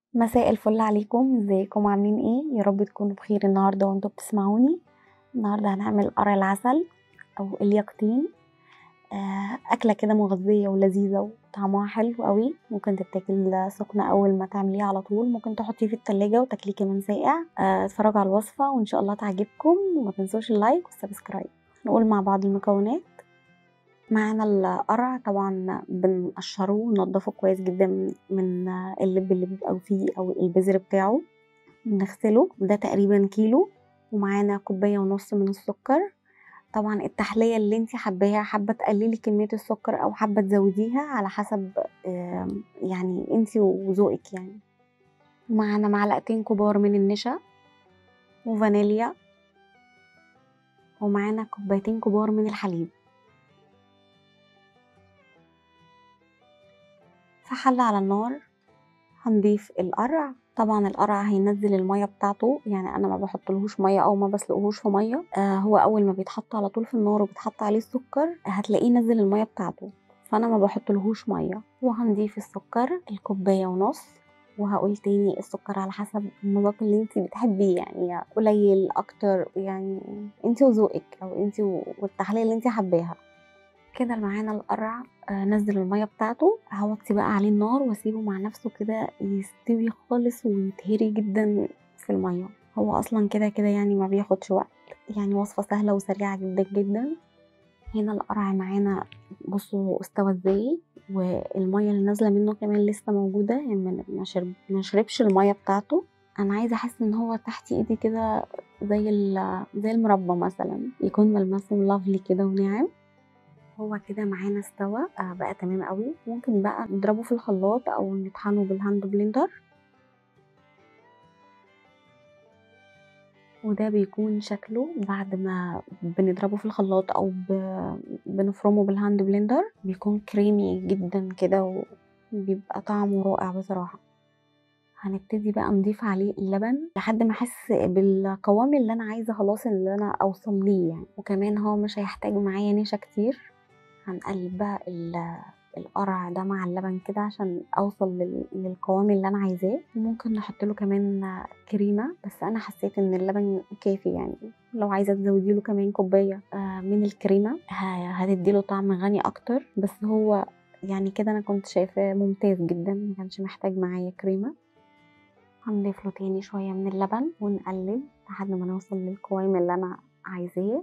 مساء الفل عليكم ازيكم عاملين ايه يا رب تكونوا بخير النهارده وانتوا بتسمعوني النهارده هنعمل قرع العسل او اليقطين آه، اكله كده مغذيه ولذيذه وطعمها حلو قوي ممكن تتاكل سخنه اول ما تعمليه على طول ممكن تحطيه في التلاجة وتاكليه كمان ساقع آه، اتفرجوا على الوصفه وان شاء الله تعجبكم وما تنسوش اللايك والسبسكرايب نقول مع بعض المكونات معانا القرع طبعا بنقشره وننضفه كويس جدا من اللب اللي بيبقى فيه او البذر بتاعه بنغسله ده تقريبا كيلو ومعانا كوباية ونص من السكر طبعا التحلية اللي انت حباها حابة تقللي كمية السكر او حابة تزوديها على حسب يعني انت وذوقك يعني ومعانا معلقتين كبار من النشا وفانيليا ومعانا كوبايتين كبار من الحليب في حلة على النار هنضيف القرع طبعا القرع هينزل الميه بتاعته يعني انا ما بحطلهوش ميه او ما بسلقهوش في ميه آه هو اول ما بيتحط على طول في النار وبيتحط عليه السكر هتلاقيه نزل الميه بتاعته فانا ما بحطلهوش ميه وهنضيف السكر الكوبايه ونص وهقول تاني السكر على حسب المذاق اللي انت بتحبيه يعني قليل اكتر يعني انت وذوقك او انت والتحليه اللي انت حباها كده معانا القرع آه نزل الميه بتاعته هوطي بقى عليه النار واسيبه مع نفسه كده يستوي خالص ويتهري جدا في الميه هو اصلا كده كده يعني ما بياخدش وقت يعني وصفه سهله وسريعه جدا جدا هنا القرع معانا بصوا استوى ازاي والميه اللي نازله منه كمان لسه موجوده يعني ما شرب ما شربش الميه بتاعته انا عايزه احس ان هو تحت ايدي كده زي زي المربى مثلا يكون ملمسه لافلي كده وناعم هو كده معانا استوى آه بقى تمام قوي ممكن بقى نضربه في الخلاط او نطحنه بالهاند بلندر وده بيكون شكله بعد ما بنضربه في الخلاط او بنفرمه بالهاند بلندر بيكون كريمي جدا كده وبيبقى طعمه رائع بصراحه هنبتدي بقى نضيف عليه اللبن لحد ما احس بالقوام اللي انا عايزه خلاص اللي انا اوصل ليه يعني وكمان هو مش هيحتاج معايا نشا كتير هنقلب بقى القرع ده مع اللبن كده عشان اوصل للقوام اللي انا عايزاه ممكن نحط له كمان كريمه بس انا حسيت ان اللبن كافي يعني لو عايزه تزودي له كمان كوبايه من الكريمه هتدي له طعم غني اكتر بس هو يعني كده انا كنت شايفاه ممتاز جدا ما كانش محتاج معايا كريمه هنضيف له تاني شويه من اللبن ونقلب لحد ما نوصل للقوام اللي انا عايزاه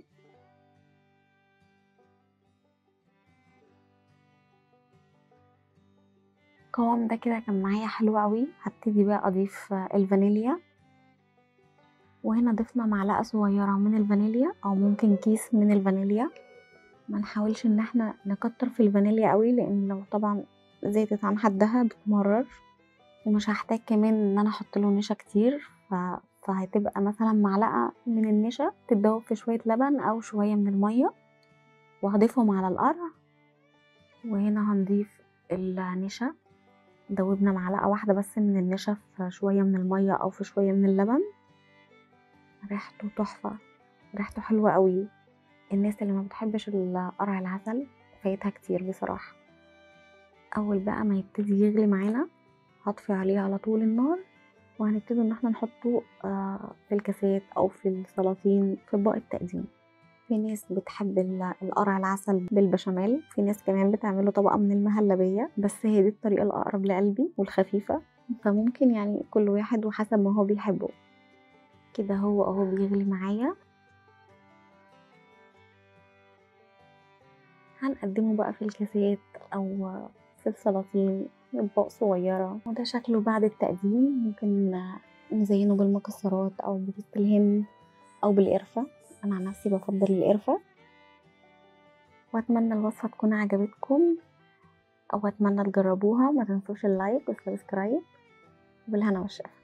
القوام ده كده كان معايا حلو قوي هبتدي بقى اضيف الفانيليا وهنا ضفنا معلقه صغيره من الفانيليا او ممكن كيس من الفانيليا ما نحاولش ان احنا نكتر في الفانيليا قوي لان لو طبعا زادت عن حدها بتمرر ومش هحتاج كمان ان انا احط له نشا كتير ف... فهتبقى مثلا معلقه من النشا تتدوب في شويه لبن او شويه من الميه وهضيفهم على القرع وهنا هنضيف النشا دوبنا معلقة واحدة بس من النشا في شوية من المية أو في شوية من اللبن ريحته تحفة ريحته حلوة قوي الناس اللي ما بتحبش القرع العسل فايتها كتير بصراحة أول بقى ما يبتدي يغلي معانا هطفي عليه على طول النار وهنبتدي ان احنا نحطه في الكاسات او في السلاطين في اطباق التقديم في ناس بتحب القرع العسل بالبشاميل في ناس كمان بتعمله طبقة من المهلبية بس هي دي الطريقة الأقرب لقلبي والخفيفة فممكن يعني كل واحد وحسب ما هو بيحبه كده هو اهو بيغلي معايا هنقدمه بقى في الكاسات أو في السلاطين اطباق صغيرة وده شكله بعد التقديم ممكن نزينه بالمكسرات أو بجوز الهند أو بالقرفة انا عن نفسي بفضل القرفه واتمنى الوصفه تكون عجبتكم او اتمنى تجربوها ما تنسوش اللايك والسبسكرايب وبالهنا والشفا